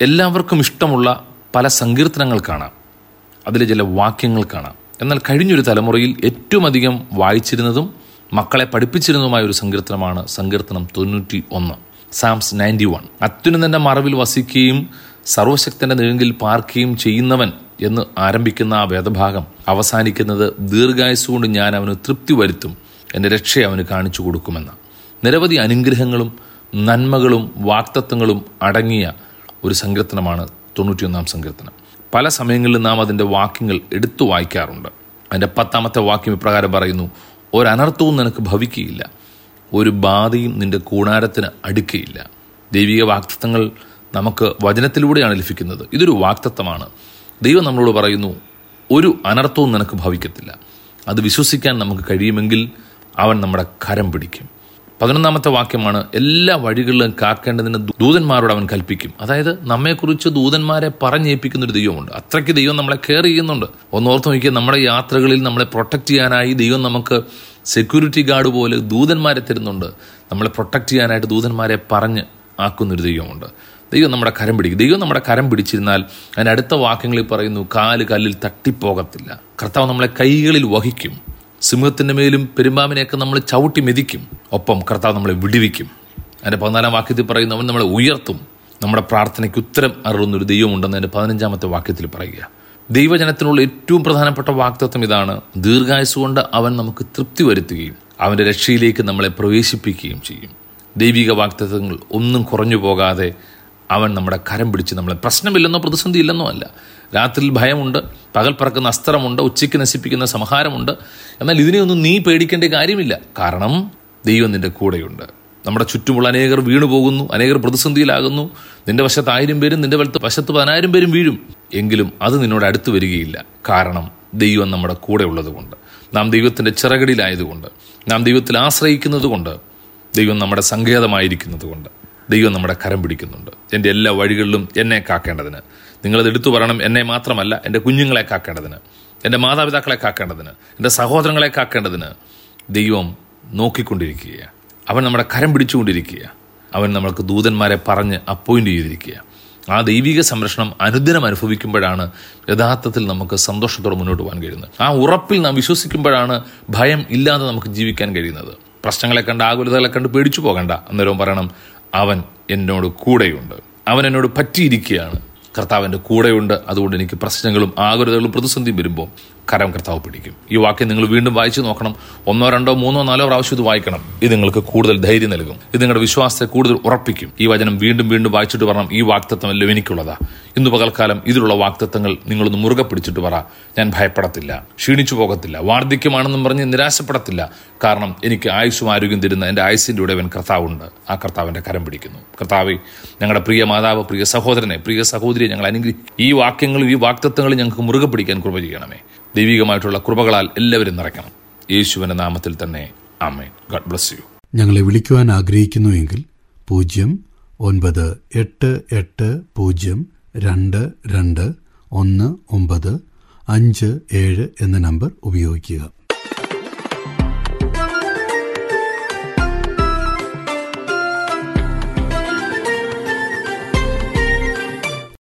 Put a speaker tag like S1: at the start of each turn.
S1: എല്ലാവർക്കും ഇഷ്ടമുള്ള പല സങ്കീർത്തനങ്ങൾ കാണാം അതിലെ ചില വാക്യങ്ങൾ കാണാം എന്നാൽ കഴിഞ്ഞൊരു തലമുറയിൽ ഏറ്റവും അധികം വായിച്ചിരുന്നതും മക്കളെ പഠിപ്പിച്ചിരുന്നതുമായ ഒരു സങ്കീർത്തനമാണ് സങ്കീർത്തനം തൊണ്ണൂറ്റി ഒന്ന് സാംസ് നയൻറ്റി വൺ അത്യുന്നതന്റെ മറവിൽ വസിക്കുകയും സർവശക്തന്റെ നിഴങ്കിൽ പാർക്കുകയും ചെയ്യുന്നവൻ എന്ന് ആരംഭിക്കുന്ന ആ വേദഭാഗം അവസാനിക്കുന്നത് ദീർഘായുസുകൊണ്ട് ഞാൻ അവന് തൃപ്തി വരുത്തും എൻ്റെ രക്ഷയെ അവന് കാണിച്ചു കൊടുക്കുമെന്ന് നിരവധി അനുഗ്രഹങ്ങളും നന്മകളും വാക്തത്വങ്ങളും അടങ്ങിയ ഒരു സങ്കീർത്തനമാണ് തൊണ്ണൂറ്റിയൊന്നാം സങ്കീർത്തനം പല സമയങ്ങളിലും നാം അതിൻ്റെ വാക്യങ്ങൾ എടുത്തു വായിക്കാറുണ്ട് അതിൻ്റെ പത്താമത്തെ വാക്യം ഇപ്രകാരം പറയുന്നു ഒരനർത്ഥവും നിനക്ക് ഭവിക്കുകയില്ല ഒരു ബാധയും നിന്റെ കൂടാരത്തിന് അടുക്കുകയില്ല ദൈവിക വാക്തത്വങ്ങൾ നമുക്ക് വചനത്തിലൂടെയാണ് ലഭിക്കുന്നത് ഇതൊരു വാക്തത്വമാണ് ദൈവം നമ്മളോട് പറയുന്നു ഒരു അനർത്ഥവും നിനക്ക് ഭവിക്കത്തില്ല അത് വിശ്വസിക്കാൻ നമുക്ക് കഴിയുമെങ്കിൽ അവൻ നമ്മുടെ കരം പിടിക്കും പതിനൊന്നാമത്തെ വാക്യമാണ് എല്ലാ വഴികളിലും കാക്കേണ്ടതിന് ദൂതന്മാരോട് അവൻ കൽപ്പിക്കും അതായത് നമ്മെക്കുറിച്ച് ദൂതന്മാരെ പറഞ്ഞേൽപ്പിക്കുന്ന ഒരു ദൈവമുണ്ട് അത്രയ്ക്ക് ദൈവം നമ്മളെ കെയർ ചെയ്യുന്നുണ്ട് ഒന്ന് ഓർത്ത് നോക്കിയാൽ നമ്മുടെ യാത്രകളിൽ നമ്മളെ പ്രൊട്ടക്ട് ചെയ്യാനായി ദൈവം നമുക്ക് സെക്യൂരിറ്റി ഗാർഡ് പോലെ ദൂതന്മാരെ തരുന്നുണ്ട് നമ്മളെ പ്രൊട്ടക്ട് ചെയ്യാനായിട്ട് ദൂതന്മാരെ പറഞ്ഞ് ആക്കുന്നൊരു ദൈവമുണ്ട് ദൈവം നമ്മുടെ കരം പിടിക്കും ദൈവം നമ്മുടെ കരം പിടിച്ചിരുന്നാൽ അതിന് അടുത്ത വാക്യങ്ങളിൽ പറയുന്നു കാല് കല്ലിൽ തട്ടിപ്പോകത്തില്ല കർത്താവ് നമ്മളെ കൈകളിൽ വഹിക്കും സിംഹത്തിന്റെ മേലും പെരുമ്പാമ്പിനെയൊക്കെ നമ്മൾ ചവിട്ടി മെതിക്കും ഒപ്പം കർത്താവ് നമ്മളെ വിടിവിക്കും അതിന്റെ പതിനാലാം വാക്യത്തിൽ പറയുന്നു അവൻ നമ്മളെ ഉയർത്തും നമ്മുടെ പ്രാർത്ഥനയ്ക്ക് ഉത്തരം അറിയുന്ന ഒരു ദൈവമുണ്ടെന്ന് അതിന്റെ പതിനഞ്ചാമത്തെ വാക്യത്തിൽ പറയുക ദൈവജനത്തിനുള്ള ഏറ്റവും പ്രധാനപ്പെട്ട വാക്തത്വം ഇതാണ് ദീർഘായുസ് കൊണ്ട് അവൻ നമുക്ക് തൃപ്തി വരുത്തുകയും അവന്റെ രക്ഷയിലേക്ക് നമ്മളെ പ്രവേശിപ്പിക്കുകയും ചെയ്യും ദൈവിക വാക്തത്വങ്ങൾ ഒന്നും കുറഞ്ഞു പോകാതെ അവൻ നമ്മുടെ കരം പിടിച്ച് നമ്മളെ പ്രശ്നമില്ലെന്നോ പ്രതിസന്ധി ഇല്ലെന്നോ അല്ല രാത്രിയിൽ ഭയമുണ്ട് പകൽ പറക്കുന്ന അസ്ത്രമുണ്ട് ഉച്ചയ്ക്ക് നശിപ്പിക്കുന്ന സംഹാരമുണ്ട് എന്നാൽ ഇതിനെയൊന്നും നീ പേടിക്കേണ്ട കാര്യമില്ല കാരണം ദൈവം നിന്റെ കൂടെയുണ്ട് നമ്മുടെ ചുറ്റുമുള്ള അനേകർ വീണു പോകുന്നു അനേകർ പ്രതിസന്ധിയിലാകുന്നു നിന്റെ വശത്ത് ആയിരം പേരും നിന്റെ വലത്ത് വശത്ത് പതിനായിരം പേരും വീഴും എങ്കിലും അത് നിന്നോട് അടുത്ത് വരികയില്ല കാരണം ദൈവം നമ്മുടെ കൂടെ ഉള്ളതുകൊണ്ട് നാം ദൈവത്തിന്റെ ചിറകടിയിലായതുകൊണ്ട് നാം ദൈവത്തിൽ ആശ്രയിക്കുന്നത് കൊണ്ട് ദൈവം നമ്മുടെ സങ്കേതമായിരിക്കുന്നത് കൊണ്ട് ദൈവം നമ്മുടെ കരം പിടിക്കുന്നുണ്ട് എൻ്റെ എല്ലാ വഴികളിലും എന്നെ കാക്കേണ്ടതിന് നിങ്ങളത് എടുത്തു പറയണം എന്നെ മാത്രമല്ല എൻ്റെ കുഞ്ഞുങ്ങളെ കാക്കേണ്ടതിന് എൻ്റെ മാതാപിതാക്കളെ കാക്കേണ്ടതിന് എൻ്റെ സഹോദരങ്ങളെ കാക്കേണ്ടതിന് ദൈവം നോക്കിക്കൊണ്ടിരിക്കുക അവൻ നമ്മുടെ കരം പിടിച്ചുകൊണ്ടിരിക്കുക അവൻ നമ്മൾക്ക് ദൂതന്മാരെ പറഞ്ഞ് അപ്പോയിന്റ് ചെയ്തിരിക്കുക ആ ദൈവിക സംരക്ഷണം അനുദിനം അനുഭവിക്കുമ്പോഴാണ് യഥാർത്ഥത്തിൽ നമുക്ക് സന്തോഷത്തോടെ മുന്നോട്ട് പോകാൻ കഴിയുന്നത് ആ ഉറപ്പിൽ നാം വിശ്വസിക്കുമ്പോഴാണ് ഭയം ഇല്ലാതെ നമുക്ക് ജീവിക്കാൻ കഴിയുന്നത് പ്രശ്നങ്ങളെ കണ്ട് ആകുലതകളെ കണ്ട് പേടിച്ചു പോകണ്ട അന്നേരവും പറയണം അവൻ എന്നോട് കൂടെയുണ്ട് അവൻ എന്നോട് പറ്റിയിരിക്കുകയാണ് കർത്താവിൻ്റെ കൂടെയുണ്ട് അതുകൊണ്ട് എനിക്ക് പ്രശ്നങ്ങളും ആകുലതകളും പ്രതിസന്ധിയും വരുമ്പോൾ കരം കർത്താവ് പിടിക്കും ഈ വാക്യം നിങ്ങൾ വീണ്ടും വായിച്ചു നോക്കണം ഒന്നോ രണ്ടോ മൂന്നോ നാലോ പ്രാവശ്യം ഇത് വായിക്കണം ഇത് നിങ്ങൾക്ക് കൂടുതൽ ധൈര്യം നൽകും ഇത് നിങ്ങളുടെ വിശ്വാസത്തെ കൂടുതൽ ഉറപ്പിക്കും ഈ വചനം വീണ്ടും വീണ്ടും വായിച്ചിട്ട് പറയണം ഈ വാക്തത്വം എല്ലാം എനിക്കുള്ളതാ ഇന്ന് പകൽക്കാലം ഇതിലുള്ള വാക്തത്വങ്ങൾ നിങ്ങളൊന്ന് മുറുകെ പിടിച്ചിട്ട് പറ ഞാൻ ഭയപ്പെടത്തില്ല ക്ഷീണിച്ചു പോകത്തില്ല വാർദ്ധക്യമാണെന്നും പറഞ്ഞ് നിരാശപ്പെടത്തില്ല കാരണം എനിക്ക് ആയുസ്സും ആരോഗ്യം തരുന്ന എൻ്റെ ആയുസിൻ്റെ ഉടവൻ കർത്താവുണ്ട് ആ കർത്താവിൻ്റെ കരം പിടിക്കുന്നു കർത്താവെ ഞങ്ങളുടെ പ്രിയ മാതാവ് പ്രിയ സഹോദരനെ പ്രിയ സഹോദരിയെ ഞങ്ങൾ അനുഗ്രഹി ഈ വാക്യങ്ങളും ഈ വാക്തത്വങ്ങളും ഞങ്ങൾക്ക് മുറുകെ പിടിക്കാൻ കൃപ ചെയ്യണമേ ദൈവികമായിട്ടുള്ള കൃപകളാൽ എല്ലാവരും നിറയ്ക്കണം യേശുവിന്റെ നാമത്തിൽ തന്നെ ആമേൻ ഗഡ് ബ്ലസ് യു
S2: ഞങ്ങളെ വിളിക്കുവാൻ ആഗ്രഹിക്കുന്നുവെങ്കിൽ പൂജ്യം ഒൻപത് എട്ട് എട്ട് പൂജ്യം രണ്ട് രണ്ട് ഒന്ന് ഒമ്പത് അഞ്ച് ഏഴ് എന്ന നമ്പർ ഉപയോഗിക്കുക